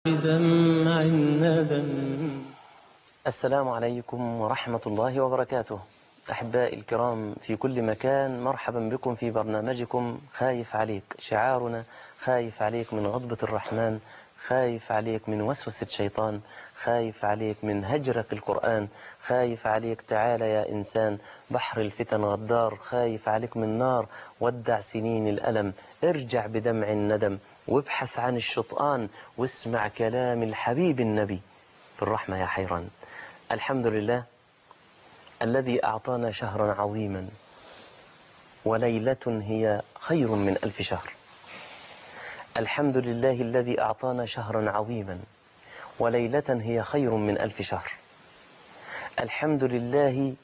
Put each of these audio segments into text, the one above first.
بدمع الندم السلام عليكم ورحمة الله وبركاته أحبائي الكرام في كل مكان مرحبا بكم في برنامجكم خايف عليك شعارنا خايف عليك من غضبة الرحمن خايف عليك من وسوسة الشيطان خايف عليك من هجرك القرآن خايف عليك تعال يا إنسان بحر الفتن غدار خايف عليك من نار ودع سنين الألم ارجع بدمع الندم وابحث عن الشطآن واسمع كلام الحبيب النبي في الرحمة يا حيران الحمد لله الذي أعطانا شهرا عظيما وليلة هي خير من ألف شهر الحمد لله الذي أعطانا شهرا عظيما وليلة هي خير من ألف شهر الحمد لله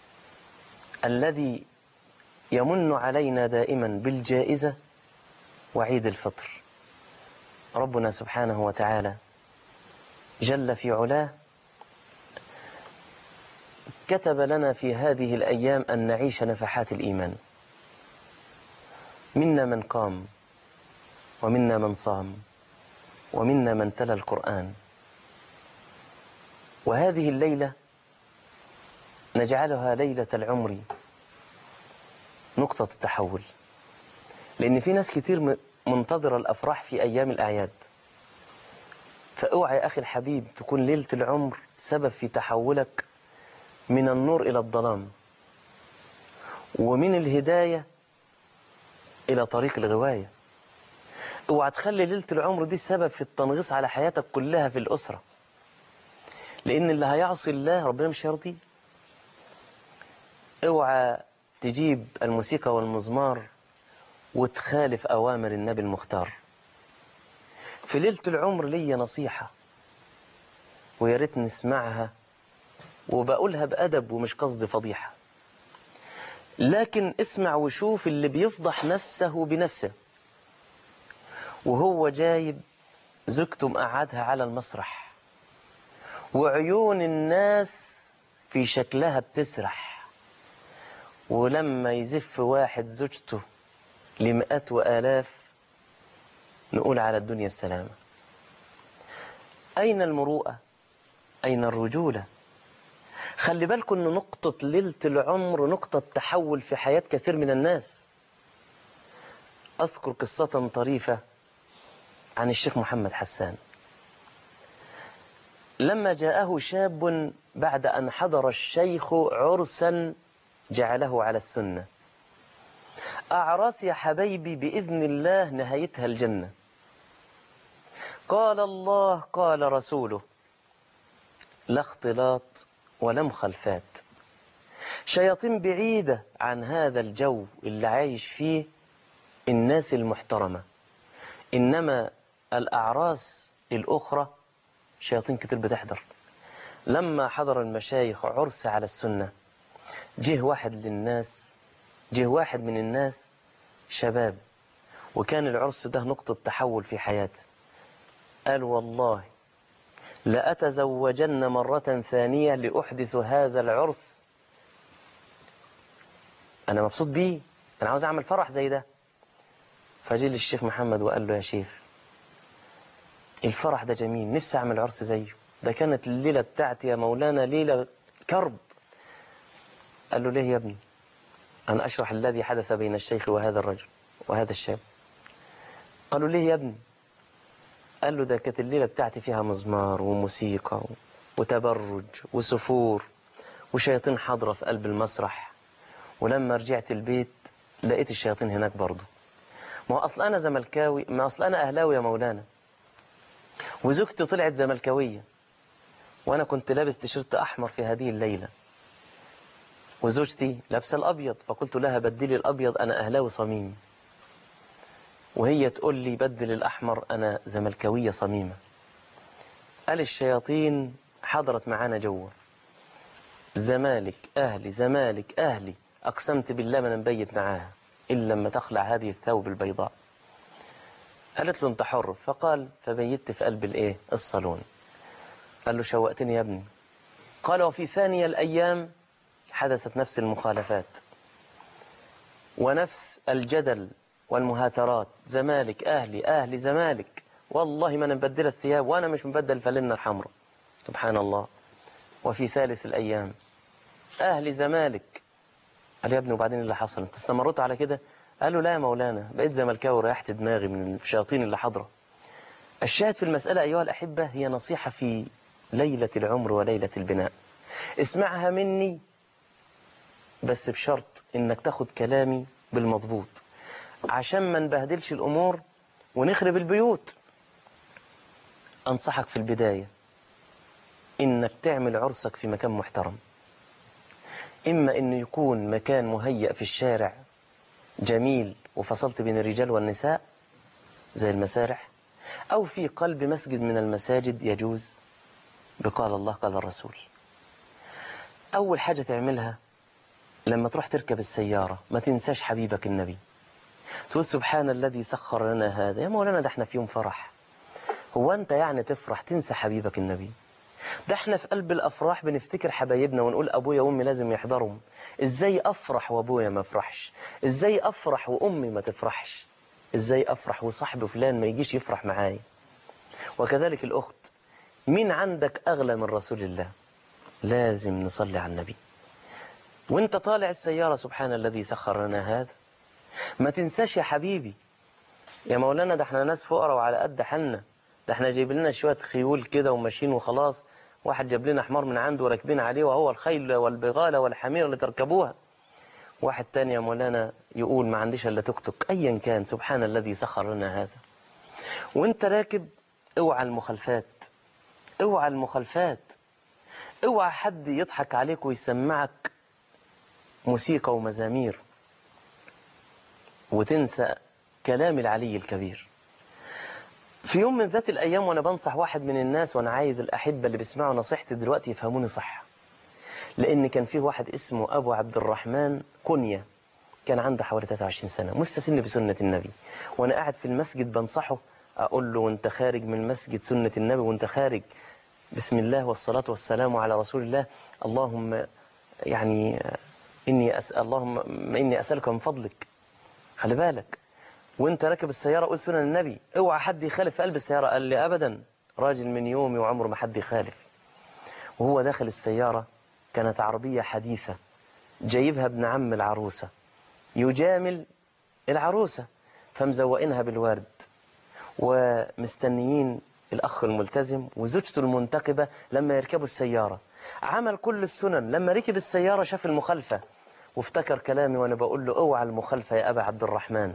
الذي يمن علينا دائما بالجائزة وعيد الفطر ربنا سبحانه وتعالى جل في علاه كتب لنا في هذه الأيام أن نعيش نفحات الإيمان منا من قام ومنا من صام ومنا من تلا القرآن وهذه الليلة نجعلها ليلة العمر نقطة التحول لأن في ناس كتير منتظرة الأفراح في أيام الأعياد فاوعى يا أخي الحبيب تكون ليلة العمر سبب في تحولك من النور إلى الظلام ومن الهداية إلى طريق الغواية اوعى تخلي ليلة العمر دي سبب في التنغيص على حياتك كلها في الأسرة لأن اللي هيعصي الله ربنا مش هيرضيه اوعى تجيب الموسيقى والمزمار وتخالف أوامر النبي المختار في ليلة العمر ليا نصيحة ويا ريت نسمعها وبقولها بأدب ومش قصدي فضيحة لكن اسمع وشوف اللي بيفضح نفسه بنفسه وهو جايب زوجته مقعدها على المسرح وعيون الناس في شكلها بتسرح ولما يزف واحد زوجته لمئات وآلاف نقول على الدنيا السلامة أين المروءة أين الرجولة خلي بالكم أن نقطة ليلة العمر نقطة تحول في حياة كثير من الناس أذكر قصة طريفة عن الشيخ محمد حسان لما جاءه شاب بعد أن حضر الشيخ عرسا جعله على السنة أعراس يا حبيبي بإذن الله نهايتها الجنة قال الله قال رسوله لا اختلاط ولا مخالفات شياطين بعيدة عن هذا الجو اللي عايش فيه الناس المحترمة إنما الأعراس الأخرى شياطين كتير بتحضر لما حضر المشايخ عرس على السنة جه واحد للناس جه واحد من الناس شباب وكان العرس ده نقطة تحول في حياته قال والله لأتزوجن مرة ثانية لأحدث هذا العرس أنا مبسوط بيه أنا عاوز أعمل فرح زي ده فجي للشيخ محمد وقال له يا شيخ الفرح ده جميل نفسي أعمل عرس زيه ده كانت الليلة بتاعتي يا مولانا ليلة كرب قال له ليه يا ابني أنا أشرح الذي حدث بين الشيخ وهذا الرجل وهذا الشاب قالوا ليه يا ابني قال له ده كانت الليلة بتاعتي فيها مزمار وموسيقى وتبرج وسفور وشياطين حاضرة في قلب المسرح ولما رجعت البيت لقيت الشياطين هناك برضه ما هو أصل أنا زملكاوي ما أصل أنا أهلاوي يا مولانا وزوجتي طلعت زملكاوية وأنا كنت لابس تيشيرت أحمر في هذه الليلة وزوجتي لابسه الأبيض فقلت لها بدلي الأبيض أنا أهلاوي صميم وهي تقول لي بدل الأحمر أنا زملكاوية صميمة قال الشياطين حضرت معانا جوه زمالك أهلي زمالك أهلي أقسمت بالله ما نبيت معاها إلا لما تخلع هذه الثوب البيضاء قالت له انت حر فقال فبيت في قلب الايه الصالون قال له شوقتني يا ابني قال وفي ثانية الأيام حدثت نفس المخالفات ونفس الجدل والمهاترات زمالك أهلي أهلي زمالك والله ما انا مبدله الثياب وانا مش مبدل الفلنه الحمراء سبحان الله وفي ثالث الايام اهل زمالك قال يا ابني وبعدين اللي حصل انت استمرت على كده قالوا لا يا مولانا بقيت زملكاوي وريحت دماغي من الشياطين اللي حاضره الشاهد في المسألة أيها الأحبة هي نصيحة في ليلة العمر وليلة البناء اسمعها مني بس بشرط انك تاخد كلامي بالمضبوط عشان ما نبهدلش الأمور ونخرب البيوت أنصحك في البداية إنك تعمل عرسك في مكان محترم إما إنه يكون مكان مهيأ في الشارع جميل وفصلت بين الرجال والنساء زي المسارح أو في قلب مسجد من المساجد يجوز بقال الله قال الرسول أول حاجة تعملها لما تروح تركب السيارة ما تنساش حبيبك النبي تقول سبحان الذي سخر لنا هذا يا مولانا ده احنا في يوم فرح هو انت يعني تفرح تنسى حبيبك النبي ده احنا في قلب الافراح بنفتكر حبايبنا ونقول ابويا وامي لازم يحضرهم ازاي افرح وابويا ما افرحش ازاي افرح وامي ما تفرحش ازاي افرح وصاحب فلان ما يجيش يفرح معايا وكذلك الاخت مين عندك اغلى من رسول الله لازم نصلي على النبي وانت طالع السيارة سبحان الذي سخر لنا هذا ما تنساش يا حبيبي يا مولانا ده احنا ناس فقراء وعلى قد حالنا ده احنا جايب لنا شوية خيول كده وماشيين وخلاص واحد جاب لنا حمار من عنده وراكبين عليه وهو الخيل والبغالة والحمير اللي تركبوها واحد تاني يا مولانا يقول ما عنديش الا توك توك ايا كان سبحان الذي سخر لنا هذا وانت راكب اوعى المخالفات اوعى المخالفات اوعى حد يضحك عليك ويسمعك موسيقى ومزامير وتنسى كلام العلي الكبير في يوم من ذات الأيام وأنا بنصح واحد من الناس وأنا عايز الأحبة اللي بيسمعوا نصيحتي دلوقتي يفهموني صح لأن كان فيه واحد اسمه أبو عبد الرحمن كنية كان عنده حوالي 23 سنة مستسن بسنة النبي وأنا قاعد في المسجد بنصحه أقول له وأنت خارج من المسجد سنة النبي وأنت خارج بسم الله والصلاة والسلام على رسول الله اللهم يعني إني أسأل اللهم إني أسألك من فضلك خلي بالك وانت راكب السيارة قول سنن النبي اوعى حد يخالف في قلب السيارة قال لي أبدا راجل من يومي وعمره ما حد يخالف وهو داخل السيارة كانت عربية حديثة جايبها ابن عم العروسة يجامل العروسة فمزوقينها بالورد ومستنيين الأخ الملتزم وزوجته المنتقبة لما يركبوا السيارة عمل كل السنن لما ركب السيارة شاف المخالفة وافتكر كلامي وأنا بقول له اوعى المخالفة يا أبا عبد الرحمن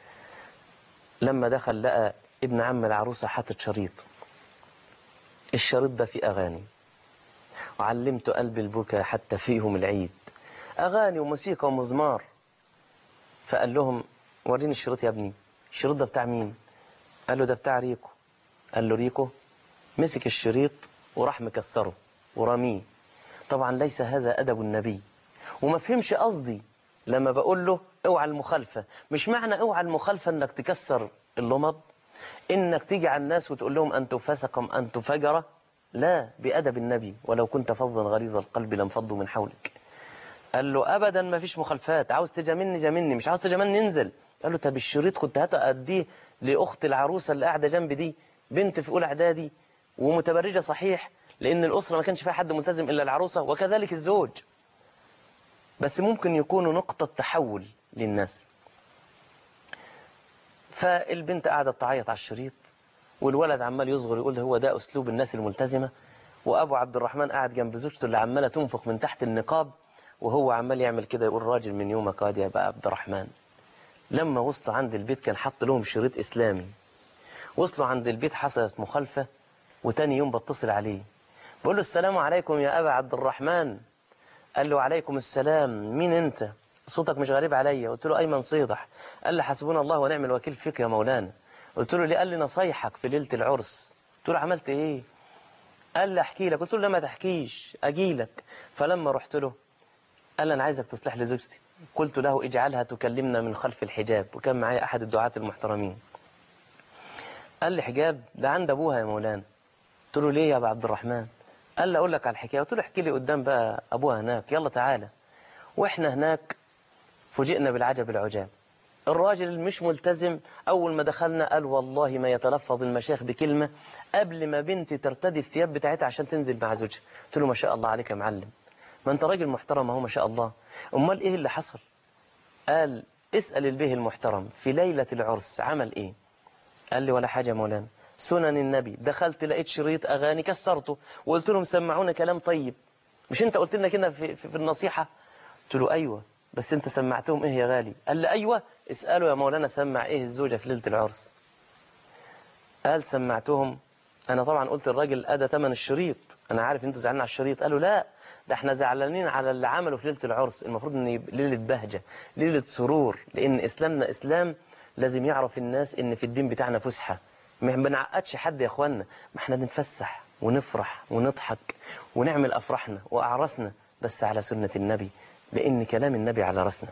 لما دخل لقى ابن عم العروسة حاطط شريط الشريط ده فيه أغاني وعلمت قلب البكا حتى فيهم العيد أغاني وموسيقى ومزمار فقال لهم وريني الشريط يا ابني الشريط ده بتاع مين قال له ده بتاع ريكو قال له ريكو مسك الشريط وراح مكسره ورميه طبعا ليس هذا أدب النبي وما فهمش قصدي لما بقول له اوعى المخالفة مش معنى اوعى المخالفة انك تكسر اللمض انك تيجي على الناس وتقول لهم انتوا فسقم انتوا فجرة لا بأدب النبي ولو كنت فظا غليظ القلب لانفضوا من حولك قال له ابدا ما فيش مخالفات عاوز تجاملني جاملني مش عاوز تجاملني انزل قال له طب الشريط كنت هتأديه لاخت العروسة اللي قاعدة جنبي دي بنت في اولى اعدادي ومتبرجة صحيح لان الاسرة ما كانش فيها حد ملتزم الا العروسة وكذلك الزوج بس ممكن يكونوا نقطة تحول للناس فالبنت قاعدة تعيط على الشريط والولد عمال يصغر يقول هو ده أسلوب الناس الملتزمة وأبو عبد الرحمن قاعد جنب زوجته اللي عمالة تنفخ من تحت النقاب وهو عمال يعمل كده يقول راجل من يومك قاد يا أبا عبد الرحمن لما وصلوا عند البيت كان حط لهم شريط إسلامي وصلوا عند البيت حصلت مخالفة وتاني يوم بتصل عليه بقول له السلام عليكم يا أبا عبد الرحمن قال له عليكم السلام مين انت صوتك مش غريب عليا قلت له ايمن صيدح قال لي حسبنا الله ونعم الوكيل فيك يا مولانا قلت له ليه قال لي نصايحك في ليله العرس قلت له عملت ايه قال لي احكي لك قلت له لا ما تحكيش اجي لك فلما رحت له قال لي انا عايزك تصلح لي زوجتي قلت له اجعلها تكلمنا من خلف الحجاب وكان معايا احد الدعاة المحترمين قال لي حجاب ده عند ابوها يا مولانا قلت له ليه يا ابو عبد الرحمن قال لي اقول لك على الحكايه قلت له احكي لي قدام بقى ابوها هناك يلا تعالى واحنا هناك فوجئنا بالعجب العجاب الراجل اللي مش ملتزم أول ما دخلنا قال والله ما يتلفظ المشايخ بكلمة قبل ما بنتي ترتدي الثياب بتاعتها عشان تنزل مع زوجها قلت له ما شاء الله عليك يا معلم ما انت راجل محترم اهو ما شاء الله امال ايه اللي حصل قال اسأل البيه المحترم في ليلة العرس عمل ايه قال لي ولا حاجة يا مولانا سنن النبي دخلت لقيت شريط اغاني كسرته وقلت لهم سمعونا كلام طيب مش انت قلت لنا كده في, في, في النصيحة قلت له ايوه بس انت سمعتهم ايه يا غالي قال لي ايوه اسألوا يا مولانا سمع ايه الزوجة في ليلة العرس قال سمعتهم انا طبعا قلت الراجل ادى ثمن الشريط انا عارف انتوا زعلانين على الشريط قالوا لا ده احنا زعلانين على اللي عمله في ليله العرس المفروض ان يبقى ليله بهجه ليله سرور لان اسلامنا اسلام لازم يعرف الناس ان في الدين بتاعنا فسحه ما بنعقدش حد يا اخوانا ما احنا بنتفسح ونفرح ونضحك ونعمل افراحنا واعرسنا بس على سنه النبي لان كلام النبي على راسنا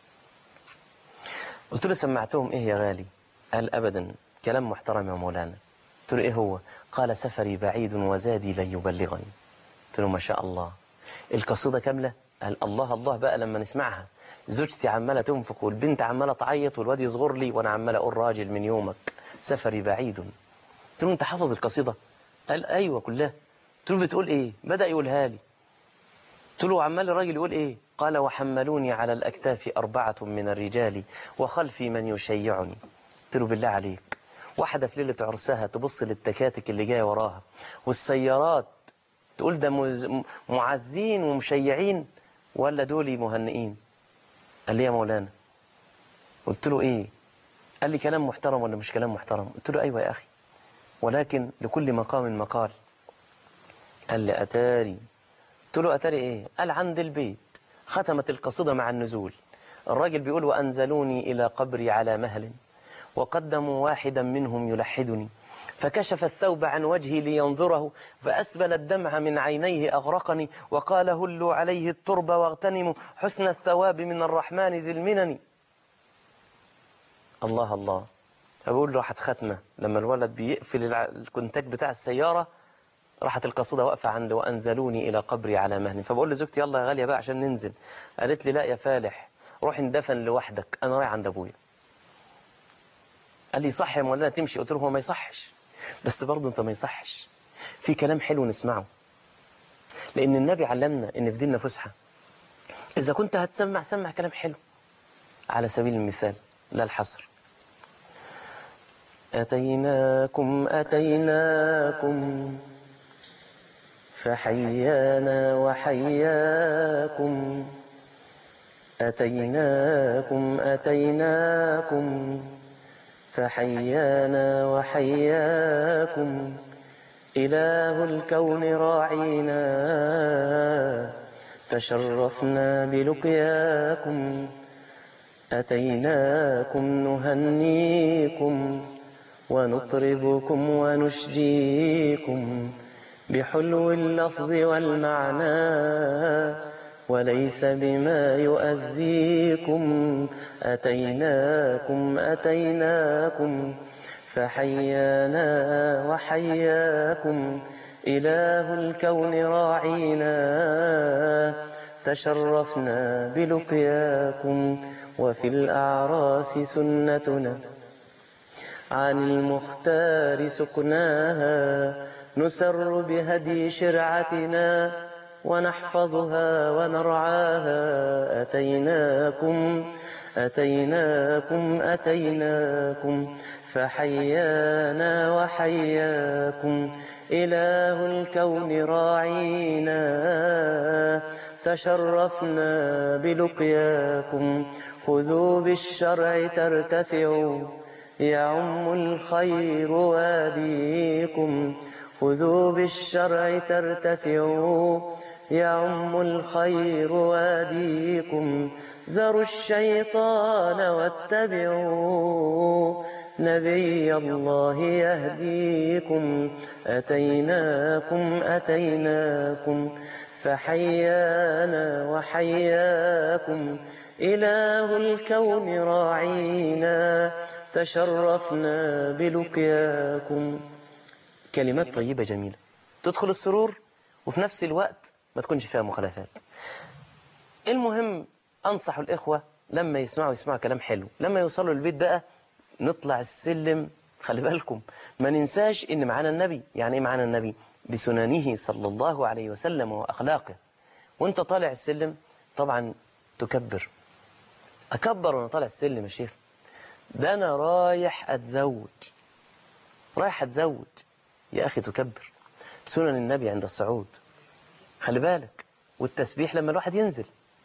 قلت له سمعتهم ايه يا غالي قال ابدا كلام محترم يا مولانا قلت له ايه هو قال سفري بعيد وزادي لن يبلغني قلت له ما شاء الله القصيدة كاملة قال الله الله بقى لما نسمعها زوجتي عمالة تنفق والبنت عمالة تعيط والواد يصغر لي وانا عمال اقول راجل من يومك سفري بعيد قلت له انت حافظ القصيدة قال ايوه كلها قلت له بتقول ايه بدأ يقولها لي قلت له عمال الراجل يقول ايه قال وحملوني على الاكتاف أربعة من الرجال وخلفي من يشيعني قلت له بالله عليك واحدة في ليلة عرسها تبص للتكاتك اللي جاية وراها والسيارات تقول ده مز- معزين ومشيعين ولا دول مهنئين قال لي يا مولانا قلت له ايه قال لي كلام محترم ولا مش كلام محترم قلت له ايوه يا اخي ولكن لكل مقام مقال قال لي اتاري قلت له اتاري ايه قال عند البيت ختمت القصيدة مع النزول الراجل بيقول وانزلوني الى قبري على مهل وقدموا واحدا منهم يلحدني فكشف الثوب عن وجهي لينظره فأسبل الدمع من عينيه أغرقني وقال هلوا عليه الترب واغتنموا حسن الثواب من الرحمن ذي المنن الله الله فبقول له راحت ختمة لما الولد بيقفل الع- الكونتاك بتاع السيارة راحت القصيدة واقفة عنده وأنزلوني إلى قبري على مهل فبقول لزوجتي يلا يا غالية بقى عشان ننزل قالت لي لا يا فالح روح اندفن لوحدك أنا رايح عند أبويا قال لي صح يا مولانا تمشي قلت له هو ما يصحش بس برضه انت ما يصحش في كلام حلو نسمعه لان النبي علمنا ان في ديننا فسحه اذا كنت هتسمع سمع كلام حلو على سبيل المثال لا الحصر اتيناكم اتيناكم فحيانا وحياكم اتيناكم اتيناكم فحيانا وحياكم إله الكون راعينا تشرفنا بلقياكم أتيناكم نهنيكم ونطربكم ونشجيكم بحلو اللفظ والمعنى وليس بما يؤذيكم أتيناكم أتيناكم فحيانا وحياكم إله الكون راعينا تشرفنا بلقياكم وفي الأعراس سنتنا عن المختار سقناها نسر بهدي شرعتنا ونحفظها ونرعاها أتيناكم أتيناكم أتيناكم فحيانا وحياكم إله الكون راعينا تشرفنا بلقياكم خذوا بالشرع ترتفعوا يعم الخير واديكم خذوا بالشرع ترتفعوا يعم الخير واديكم ذروا الشيطان واتبعوا نبي الله يهديكم أتيناكم أتيناكم فحيانا وحياكم إله الكون راعينا تشرفنا بلقياكم كلمات طيبة جميلة تدخل السرور وفي نفس الوقت ما تكونش فيها مخالفات المهم أنصح الإخوة لما يسمعوا يسمعوا كلام حلو لما يوصلوا البيت بقى نطلع السلم خلي بالكم ما ننساش ان معانا النبي يعني ايه معانا النبي بسننه صلى الله عليه وسلم واخلاقه وانت طالع السلم طبعا تكبر اكبر وانا طالع السلم يا شيخ ده انا رايح اتزوج رايح اتزوج يا اخي تكبر سنن النبي عند الصعود خلي بالك والتسبيح لما الواحد ينزل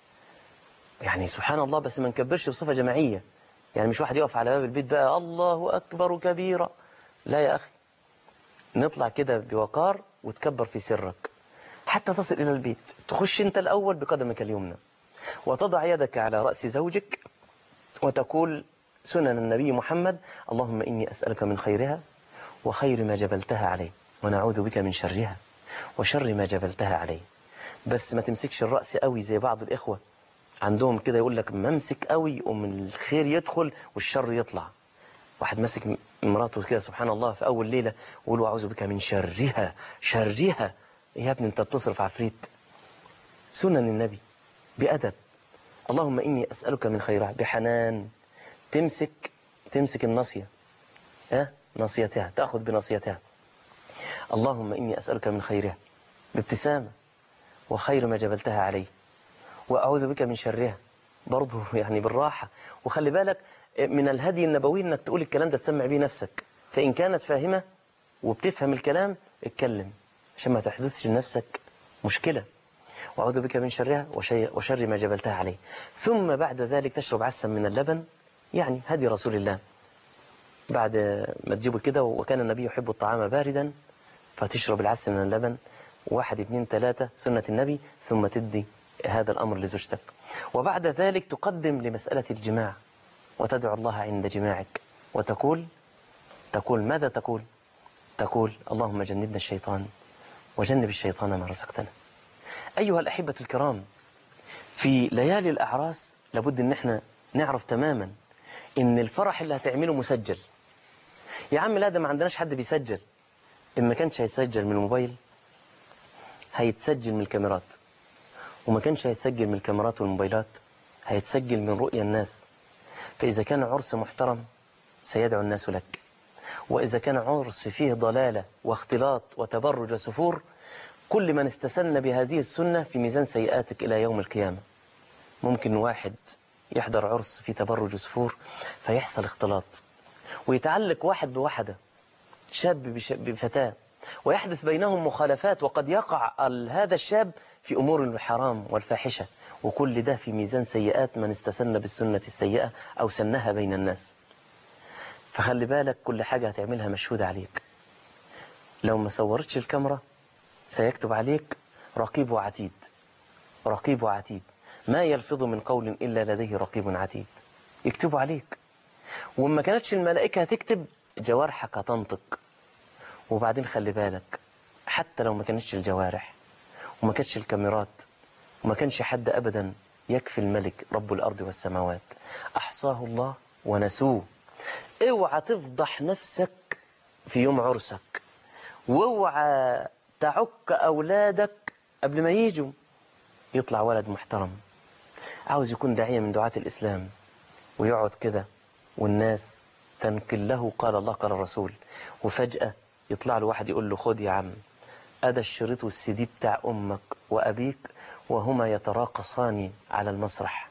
يعني سبحان الله بس ما نكبرش بصفة جماعية يعني مش واحد يقف على باب البيت بقى الله أكبر كبيرا لا يا أخي نطلع كده بوقار وتكبر في سرك حتى تصل إلى البيت تخش أنت الأول بقدمك اليمنى وتضع يدك على رأس زوجك وتقول سنن النبي محمد اللهم إني أسألك من خيرها وخير ما جبلتها عليه ونعوذ بك من شرها وشر ما جبلتها عليه بس ما تمسكش الرأس قوي زي بعض الإخوة عندهم كده يقول لك ممسك قوي ومن الخير يدخل والشر يطلع واحد ماسك مراته كده سبحان الله في أول ليلة ويقول له أعوذ بك من شرها شرها يا ابني أنت بتصرف عفريت سنن النبي بأدب اللهم إني أسألك من خيرها بحنان تمسك تمسك الناصية ها ناصيتها تأخذ بناصيتها اللهم إني أسألك من خيرها بابتسامة وخير ما جبلتها عليه وأعوذ بك من شرها برضه يعني بالراحة وخلي بالك من الهدي النبوي انك تقول الكلام ده تسمع بيه نفسك فإن كانت فاهمة وبتفهم الكلام اتكلم عشان ما تحدثش لنفسك مشكلة وأعوذ بك من شرها وشي- وشر ما جبلتها عليه ثم بعد ذلك تشرب عسا من اللبن يعني هدي رسول الله بعد ما تجيبه كده وكان النبي يحب الطعام باردا فتشرب العسل من اللبن واحد اثنين ثلاثة سنة النبي ثم تدي هذا الأمر لزوجتك وبعد ذلك تقدم لمسألة الجماع وتدعو الله عند جماعك وتقول تقول ماذا تقول تقول اللهم جنبنا الشيطان وجنب الشيطان ما رزقتنا أيها الأحبة الكرام في ليالي الأعراس لابد أن احنا نعرف تماما ان الفرح اللي هتعمله مسجل يا عم لا ده ما عندناش حد بيسجل إن ما كانش هيتسجل من الموبايل هيتسجل من الكاميرات وما كانش هيتسجل من الكاميرات والموبايلات هيتسجل من رؤيا الناس فإذا كان عرس محترم سيدعو الناس لك وإذا كان عرس فيه ضلالة واختلاط وتبرج وسفور كل من استسن بهذه السنة في ميزان سيئاتك إلى يوم القيامة ممكن واحد يحضر عرس في تبرج وسفور فيحصل اختلاط ويتعلق واحد بواحدة شاب بش- بفتاة ويحدث بينهم مخالفات وقد يقع ال- هذا الشاب في أمور الحرام والفاحشة وكل ده في ميزان سيئات من استسن بالسنة السيئة أو سنها بين الناس فخلي بالك كل حاجة هتعملها مشهودة عليك لو ما صورتش الكاميرا سيكتب عليك رقيب وعتيد رقيب وعتيد ما يلفظ من قول إلا لديه رقيب عتيد يكتبوا عليك وما كانتش الملائكة هتكتب جوارحك هتنطق وبعدين خلي بالك حتى لو ما كانتش الجوارح وما كانتش الكاميرات وما كانش حد أبدا يكفي الملك رب الأرض والسماوات أحصاه الله ونسوه اوعى تفضح نفسك في يوم عرسك واوعى تعك أولادك قبل ما يجوا يطلع ولد محترم عاوز يكون داعية من دعاة الإسلام ويقعد كده والناس تنقل له قال الله قال الرسول وفجأة يطلع له واحد يقول له خد يا عم أدا الشريط والسي دي بتاع أمك وأبيك وهما يتراقصان على المسرح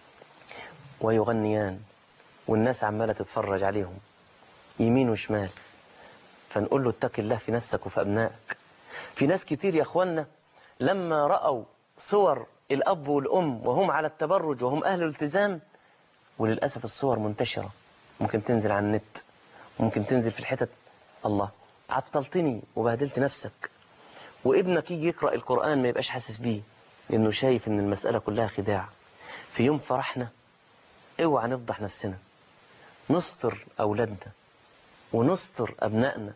ويغنيان والناس عمالة تتفرج عليهم يمين وشمال فنقول له اتق الله في نفسك وفي أبنائك في ناس كتير يا أخوانا لما رأوا صور الأب والأم وهم على التبرج وهم أهل الالتزام وللأسف الصور منتشرة ممكن تنزل على النت ممكن تنزل في الحتت الله عطلتني وبهدلت نفسك وابنك يجي يقرأ القرآن ما يبقاش حاسس بيه لأنه شايف إن المسألة كلها خداع في يوم فرحنا اوعى نفضح نفسنا نستر أولادنا ونستر أبنائنا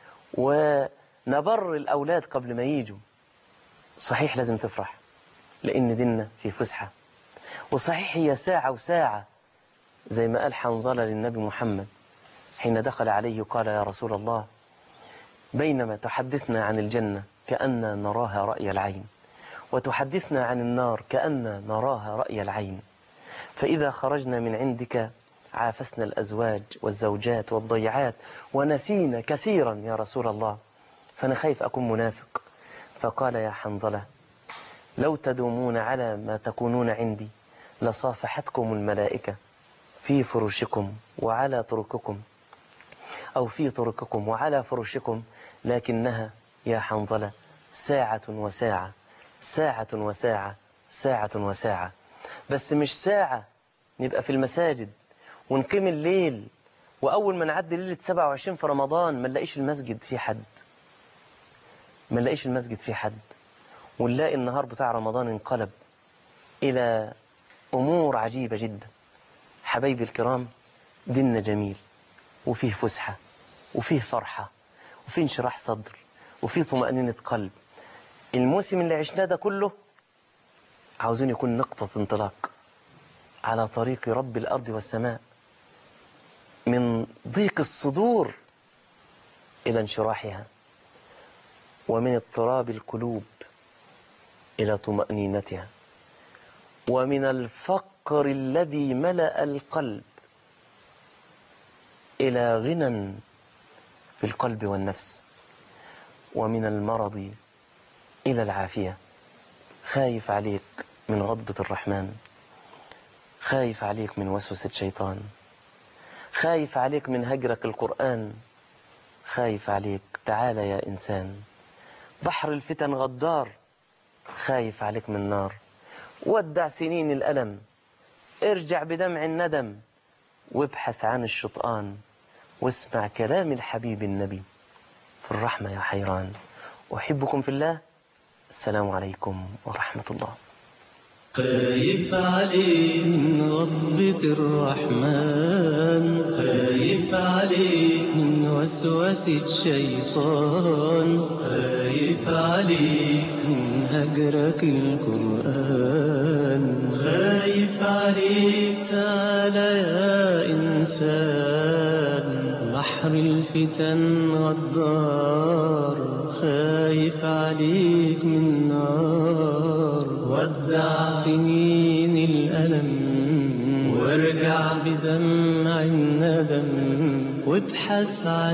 ونبر الأولاد قبل ما يجوا صحيح لازم تفرح لأن ديننا في فسحة وصحيح هي ساعة وساعة زي ما قال حنظلة للنبي محمد حين دخل عليه قال يا رسول الله بينما تحدثنا عن الجنة كأن نراها رأي العين وتحدثنا عن النار كأن نراها رأي العين فإذا خرجنا من عندك عافسنا الأزواج والزوجات والضيعات ونسينا كثيرا يا رسول الله فأنا خايف أكون منافق فقال يا حنظلة لو تدومون على ما تكونون عندي لصافحتكم الملائكة في فرشكم وعلى طرقكم أو في طرقكم وعلى فرشكم لكنها يا حنظلة ساعة وساعة ساعة وساعة ساعة وساعة بس مش ساعة نبقى في المساجد ونقيم الليل وأول ما نعدي ليلة 27 في رمضان ما نلاقيش المسجد فيه حد ما نلاقيش المسجد فيه حد ونلاقي النهار بتاع رمضان انقلب إلى أمور عجيبة جدا حبايبي الكرام ديننا جميل وفيه فسحة وفيه فرحة وفيه انشراح صدر وفيه طمأنينة قلب الموسم اللي عشناه ده كله عاوزين يكون نقطة انطلاق على طريق رب الأرض والسماء من ضيق الصدور إلى انشراحها ومن اضطراب القلوب إلى طمأنينتها ومن الفقر الذي ملأ القلب إلى غنى في القلب والنفس ومن المرض إلى العافية خايف عليك من غضبة الرحمن خايف عليك من وسوسة شيطان خايف عليك من هجرك القرآن خايف عليك تعال يا إنسان بحر الفتن غدار خايف عليك من نار ودع سنين الألم ارجع بدمع الندم وابحث عن الشطآن واسمع كلام الحبيب النبي في الرحمة يا حيران أحبكم في الله السلام عليكم ورحمة الله خايف عليك من غضبة الرحمن خايف عليك من وسوسة الشيطان خايف عليك من هجرك القرآن خايف عليك تعال يا إنسان بحر الفتن غدار خايف عليك من نار ودع سنين الألم وارجع بدمع الندم وابحث عن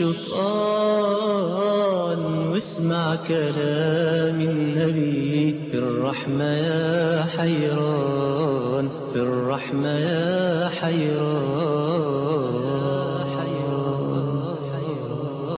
الشطآن واسمع كلام النبي في الرحمة يا حيران في الرحمة يا حيران